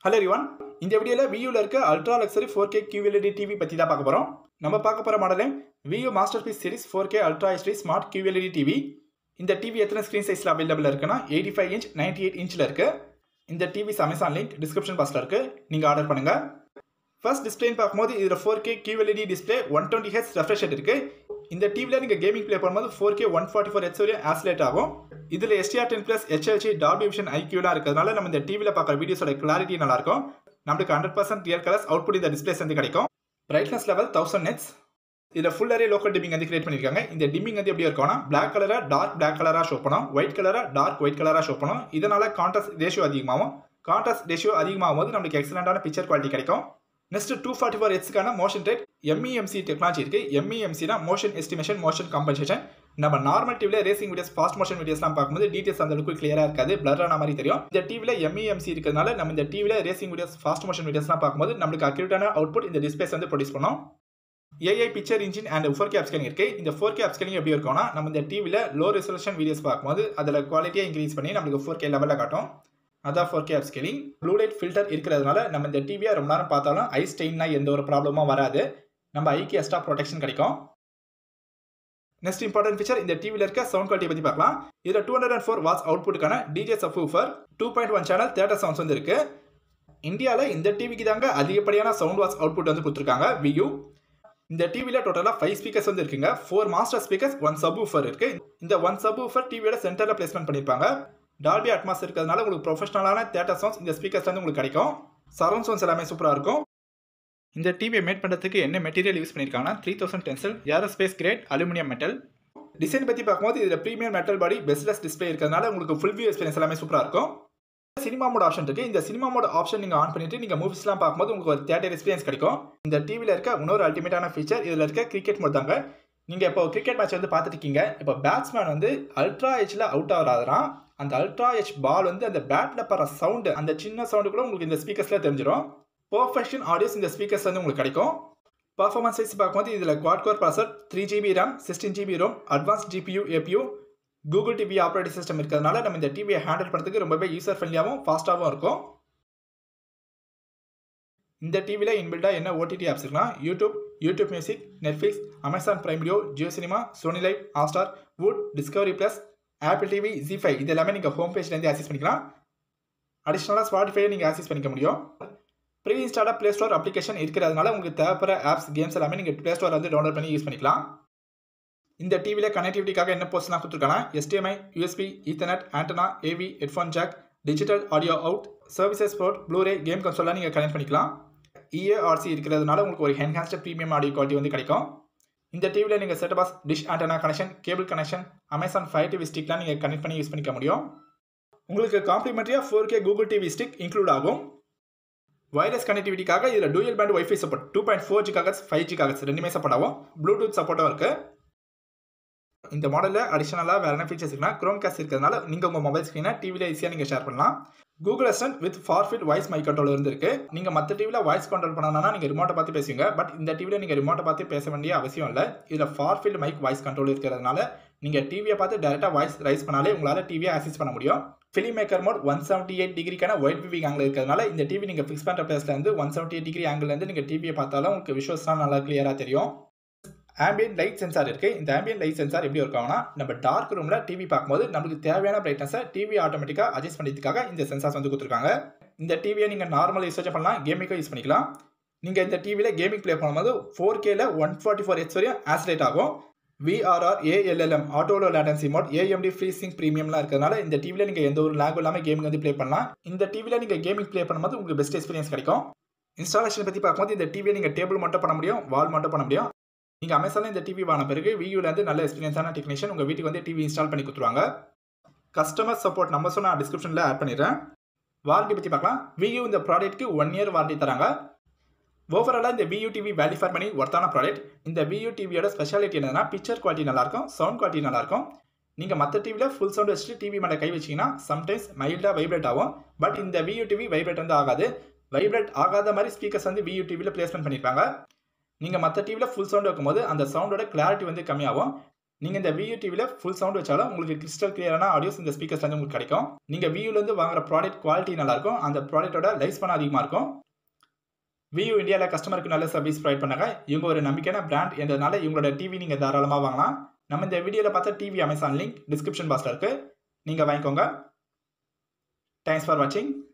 hello ரிவான் இந்த வீடியோவில் வியூவில் இருக்க ultra luxury four K QLED TV பற்றி தான் பார்க்க போகிறோம் நம்ம பார்க்க போகிற மாடலே Vu masterpiece series four K ultra HD smart QLED TV இந்த டிவி எத்தனை ஸ்க்ரீன் சைஸில் அவைலபிள் இருக்குன்னா eighty five inch ninety eight இன்ச்சில் இருக்குது இந்த டிவிஸ் அமேசான் லிங்க் டிஸ்கிரிப்ஷன் பாக்ஸில் இருக்குது நீங்கள் ஆர்டர் பண்ணுங்கள் ஃபர்ஸ்ட் டிஸ்பிளேன்னு பார்க்கும்போது இதில் four K QLED display one twenty H refresh இருக்குது இந்த டிவியில் நீங்கள் கேமிங் ப்ளே பண்ணும்போது four K one forty four H வரையும் ஆஸ்லேட் ஆகும் இதில் எஸ்டிஆர் டென் ப்ளஸ் ஹெச்ஹெச்சி டால்பி விஷன் ஐக்யூலாம் இருக்கிறதுனால நம்ம இந்த டிவியில் பார்க்குற வீடியோஸோட கிளாரிட்டி நல்லாயிருக்கும் நம்மளுக்கு hundred percent real colours output இந்த டிஸ்பிளேஸ் வந்து கிடைக்கும் பிரைட்னஸ் லெவல் தௌசண்ட் நெட்ஸ் இதில் ஃபுல் அரே லோக்கல் டிமிங் வந்து கிரியேட் பண்ணியிருக்காங்க இந்த டிமிங் வந்து எப்படி இருக்கும்னா பிளாக் கலராக டார்க் பிளாக் கலராக ஷோ பண்ணும் ஒயிட் கலராக டார்க் ஒயிட் கலராக ஷோ பண்ணும் இதனால் கான்ட்ராஸ்ட் ரேஷியோ அதிகமாகும் கான்ட்ராஸ்ட் ரேஷியோ அதிகமாகும் போது நம்மளுக்கு எக்ஸலண்டான பிக்சர் குவாலிட்டி கிடைக்கும் நெக்ஸ்ட் டூ ஃபார்ட்டி ஃபோர் ஹெச்க்கான மோஷன் ரேட் எம்இஎம்சி டெக்னாலஜி இருக்குது எம்இஎம்சினா மோஷன் எஸ்டிமேஷன் மோஷன் காம்பன்சேஷன் நம்ம நார்மல் டிவியில் ரேசிங் வீடியோஸ் ஃபாஸ்ட் மோஷன் வீடியோஸ்லாம் பார்க்கும்போது டீட்டெயில்ஸ் அந்த அளவுக்கு கிளியராக இருக்காது பிளர் ஆன மாதிரி தெரியும் இந்த டிவியில் எம்இஎம்சி இருக்கிறதுனால நம்ம இந்த டிவியில் ரேசிங் வீடியோஸ் ஃபாஸ்ட் மோஷன் வீடியோஸ்லாம் பார்க்கும்போது நம்மளுக்கு அக்யூரேட்டான அவுட்புட் இந்த டிஸ்பிளேஸ் வந்து ப்ரொடியூஸ் பண்ணும் AI picture engine and four K upscaling இருக்கு இந்த ஃபோர் கே அப்ஸ்கேலிங் எப்படி இருக்கும்னா நம்ம இந்த டிவியில் லோ ரெசல்யூஷன் வீடியோஸ் பார்க்கும்போது அதில் குவாலிட்டியை இன்க்ரீஸ் பண்ணி நம்மளுக்கு ஃபோர் கே லெவலில் காட்டும் அதான் four K upscaling blue light filter இருக்கிறதுனால நம்ம இந்த டிவியை ரொம்ப நேரம் பார்த்தாலும் ஐ ஸ்டெயின்னா எந்த ஒரு ப்ராப்ளமும் வராது நம்ம ஐக்கு எக்ஸ்ட்ரா ப்ரொடெக்ஷன் கிடைக்கும் நெக்ஸ்ட் இம்பார்ட்டன்ட் ஃபீச்சர் இந்த டிவியில் இருக்க சவுண்ட் குவாலிட்டி பற்றி பார்க்கலாம் இதில் two hundred and four watts அவுட்புட்டுக்கான DJ subwoofer two point one channel theatre sounds வந்து இருக்கு இந்தியாவில் இந்த டிவிக்கு தாங்க அதிகப்படியான சவுண்ட் வாட்ஸ் அவுட்புட் வந்து கொடுத்துருக்காங்க வியூ இந்த டிவியில் டோட்டலாக ஃபைவ் ஸ்பீக்கர்ஸ் வந்து இருக்குங்க four master speakers one subwoofer இருக்கு இந்த ஒன் சப் ஊஃபர் டிவியோட சென்டரில் பிளேஸ்மெண்ட் பண்ணியிருப்பாங்க டால்பி அட்மாஸ் இருக்கிறதுனால உங்களுக்கு ப்ரொஃபஷனலான தேட்டர் சவுண்ட்ஸ் இந்த ஸ்பீக்கர்ஸ் வந்து உங்களுக்கு கிடைக்கும் சரௌண்ட் சவுண்ட்ஸ் எல்லாமே சூப்பராக இருக்கும் இந்த டிவியை மேட் பண்ணுறதுக்கு என்ன மெட்டீரியல் யூஸ் பண்ணியிருக்காங்கன்னா three thousand tensile aerospace grade aluminium metal design பற்றி பார்க்கும்போது இதில் premium metal body bezelless display இருக்கிறதுனால உங்களுக்கு ஃபுல் வியூ எக்ஸ்பீரியன்ஸ் எல்லாமே சூப்பராக இருக்கும் சினிமா மோட் ஆப்ஷன் இருக்குது இந்த சினிமா மோட் ஆப்ஷன் நீங்கள் ஆன் பண்ணிட்டு நீங்கள் மூவிஸ்லாம் பார்க்கும்போது உங்களுக்கு ஒரு தேட்டர் எக்ஸ்பீரியன்ஸ் கிடைக்கும் இந்த டிவியில் இருக்க இன்னொரு அல்டிமேட்டான ஃபீச்சர் இதில் இருக்க கிரிக்கெட் மோட் தாங்க நீங்கள் இப்போ கிரிக்கெட் மேட்ச் வந்து பார்த்துருக்கீங்க இப்போ பேட்ஸ்மேன் வந்து அல்ட்ரா ஹெச்சில் அவுட் ஆகிறாராம் அந்த அல்ட்ரா ஹெச் பால் வந்து அந்த பேட்டில் படுற சவுண்டு அந்த சின்ன சவுண்டு கூட உங்களுக்கு இந்த ஸ்பீக்கர்ஸில் தெரிஞ்சிடும் பர்ஃபெக்ஷன் ஆடியோஸ் இந்த ஸ்பீக்கர்ஸ் வந்து உங்களுக்கு கிடைக்கும் பர்ஃபார்மன்ஸ் வைஸ் பார்க்கும்போது இதில் quad core processor three GB RAM sixteen GB ROM advance GPU APU Google TV operating system இருக்கிறதுனால நம்ம இந்த டிவியை ஹேண்டில் பண்ணுறதுக்கு ரொம்பவே யூசர் ஃப்ரெண்ட்லியாகவும் ஃபாஸ்ட்டாகவும் இருக்கும் இந்த டிவியில் இன்பில்டாக என்ன ஓடிடி ஆப்ஸ் இருக்குன்னா YouTube YouTube music Netflix Amazon Prime video Jio cinema Sony LIV Hotstar Voot discovery plus Apple TV Zee five இது எல்லாமே நீங்கள் ஹோம் பேஜ்லேருந்து ஆக்சஸ் பண்ணிக்கலாம் அடிஷ்னலாக ஸ்பாட்டிஃபையை நீங்கள் ஆக்சஸ் பண்ணிக்க முடியும் ப்ரீ இன்ஸ்டாலாக ப்ளே ஸ்டோர் அப்ளிகேஷன் இருக்கிறதுனால உங்களுக்கு தேவைப்படுற ஆப்ஸ் கேம்ஸ் எல்லாமே நீங்கள் ப்ளே ஸ்டோரில் வந்து டவுன்லோட் பண்ணி யூஸ் பண்ணிக்கலாம் இந்த டிவியில் கனெக்டிவிட்டிக்காக என்ன போர்ட்ஸ்லாம் கொடுத்துருக்காங்கன்னா HDMI USB ethernet antenna AV headphone jack digital audio out services port bluray game கன்சோலாக நீங்கள் கனெக்ட் பண்ணிக்கலாம் இஏஆர்சி இருக்கிறதுனால உங்களுக்கு ஒரு என்ஹான்ஸ்டு ப்ரீமியம் ஆடியோ குவாலிட்டி வந்து கிடைக்கும் இந்த டிவியில் நீங்கள் set box dish antenna connection cable connection Amazon fire TV ஸ்டிக்லாம் நீங்கள் கனெக்ட் பண்ணி யூஸ் பண்ணிக்க முடியும் உங்களுக்கு காம்ப்ளிமெண்ட்ரியாக four K Google TV stick include ஆகும் வயர்லெஸ் கனெக்டிவிட்டிக்காக இதில் dual band WiFi support two point four G GHz five G GHz ரெண்டுமே சப்போர்ட் ஆகும் ப்ளூடூத் சப்போர்ட்டும் இருக்குது இந்த மாடலில் அடிஷனலாக வேறு என்ன ஃபீச்சர்ஸ் இருக்குன்னா க்ரோம் கேஸ் இருக்கிறதுனால நீங்கள் உங்கள் மொபைல் ஸ்க்ரீனை டிவியில் ஈஸியாக நீங்கள் ஷேர் பண்ணலாம் Google assistant with far field voice my control இருந்திருக்கு நீங்கள் மற்ற டிவியில் வாய்ஸ் கண்ட்ரோல் பண்ணணும்னா நீங்கள் ரிமோட்டை பார்த்து பேசுவீங்க பட் இந்த டிவியில் நீங்கள் ரிமோட்டை பார்த்து பேச வேண்டிய அவசியம் இல்லை இதில் ஃபார்ஃபில்ட் மைக் வாய்ஸ் கண்ட்ரோல் இருக்கிறதுனால நீங்கள் டிவியை பார்த்து டேரெக்டாக வாய்ஸ் ரைஸ் பண்ணாலே உங்களால் டிவியை ஆக்சஸ் பண்ண முடியும் film maker mode one seventy eight டிகிரிக்கான ஒயிட் விவிங் ஆங்கிள் இருக்கிறதுனால இந்த டிவி நீங்கள் ஃபிக்ஸ் பண்ணுற பிளேஸ்லேருந்து ஒன் செவன்ட்டி எயிட் டிகிரி ஆங்கிள்லேருந்து நீங்கள் டிவியை பார்த்தாலும் உங்களுக்கு விஷுவல்ஸ்லாம் நல்லா கிளியராக தெரியும் ஆம்பியன் லைட் சென்சார் இருக்குது இந்த ஆம்பியன் லைட் சென்சார் எப்படி இருக்காங்கன்னா நம்ம டார்க் ரூமில் டிவி பார்க்கும்போது நம்மளுக்கு தேவையான பிரைட்னஸை டிவி ஆட்டோமேட்டிக்காக அட்ஜஸ்ட் பண்ணுறதுக்காக இந்த சென்சார்ஸ் வந்து கொடுத்துருக்காங்க இந்த டிவியை நீங்கள் நார்மல் யூஸ் பண்ணலாம் கேமிங்காக யூஸ் பண்ணிக்கலாம் நீங்கள் இந்த டிவியில் கேமிங் ப்ளே பண்ணும்போது ஃபோர் கேல ஒன் ஃபார்ட்டி ஃபோர் ஹெச் வரையும் ஆஸ்லேட் ஆகும் VRR ALLM auto low latency mode AMD freesync ப்ரீமியம்லாம் இருக்கிறதுனால இந்த டிவியில் நீங்கள் எந்த ஒரு லேகும் இல்லாமல் கேமிங் வந்து ப்ளே பண்ணலாம் இந்த டிவியில் நீங்கள் கேமிங் ப்ளே பண்ணும்போது உங்களுக்கு பெஸ்ட் எக்ஸ்பீரியன்ஸ் கிடைக்கும் இன்ஸ்டாலேஷன் பற்றி பார்க்கும்போது இந்த டிவியை நீங்கள் டேபிள் மட்டும் பண்ண முடியும் வால் மட்டும் பண்ண முடியும் நீங்கள் அமேசானில் இந்த டிவி வாங்கின பிறகு வியூலேருந்து நல்ல எக்ஸ்பீரியன்ஸான டெக்னீஷியன் உங்கள் வீட்டுக்கு வந்து டிவி இன்ஸ்டால் பண்ணி கொடுத்துருவாங்க கஸ்டமர் சப்போர்ட் நம்பர்ஸும் நான் டிஸ்கிரிப்ஷனில் ஆட் பண்ணிடுறேன் வாரண்டி பற்றி பார்க்கலாம் வியூ இந்த ப்ராடக்ட்க்கு ஒன் இயர் வாரண்டி தராங்க ஓவராலாக இந்த view TV value for money ஒர்த்தான ப்ராடக்ட் இந்த வியூ டிவியோட ஸ்பெஷாலிட்டி என்னன்னா பிக்சர் குவாலிட்டி நல்லாயிருக்கும் சவுண்ட் குவாலிட்டி நல்லாயிருக்கும் நீங்கள் மற்ற டிவியில் ஃபுல் சவுண்ட் வச்சுட்டு டிவி மேலே கை வச்சிங்கன்னா சம்டைம்ஸ் மைல்டாக வைப்ரேட் ஆகும் பட் இந்த வியூ டிவி வைப்ரேட் வந்து ஆகாது வைப்ரேட் ஆகாத மாதிரி ஸ்பீக்கர்ஸ் வந்து வியூ டிவியில் பிளேஸ்மெண்ட் பண்ணியிருப்பாங்க நீங்கள் மற்ற டிவியில் ஃபுல் சவுண்ட் வைக்கும்போது அந்த சவுண்டோட கிளாரிட்டி வந்து கம்மியாகும் நீங்கள் இந்த வியூ டிவியில் ஃபுல் சவுண்ட் வச்சாலும் உங்களுக்கு கிறிஸ்டல் கிளியரான ஆடியோஸ் இந்த ஸ்பீக்கர்ஸ்லேருந்து உங்களுக்கு கிடைக்கும் நீங்கள் வியூலேருந்து வாங்குற ப்ராடக்ட் குவாலிட்டி நல்லாயிருக்கும் அந்த ப்ராடக்ட்டோட லைஃப் ஸ்பான் அதிகமாக இருக்கும் வியூ இந்தியாவில் கஸ்டமருக்கு நல்ல சர்வீஸ் ப்ரொவைட் பண்ணாங்க இவங்க ஒரு நம்பிக்கையான பிராண்ட் என்றதுனால இவங்களோட டிவி நீங்கள் தாராளமாக வாங்கலாம் நம்ம இந்த வீடியோவில் பார்த்த டிவி அமேசான் லிங்க் டிஸ்கிரிப்ஷன் பாக்ஸில் இருக்குது நீங்கள் வாங்கிக்கோங்க தேங்க்ஸ் ஃபார் வாட்சிங்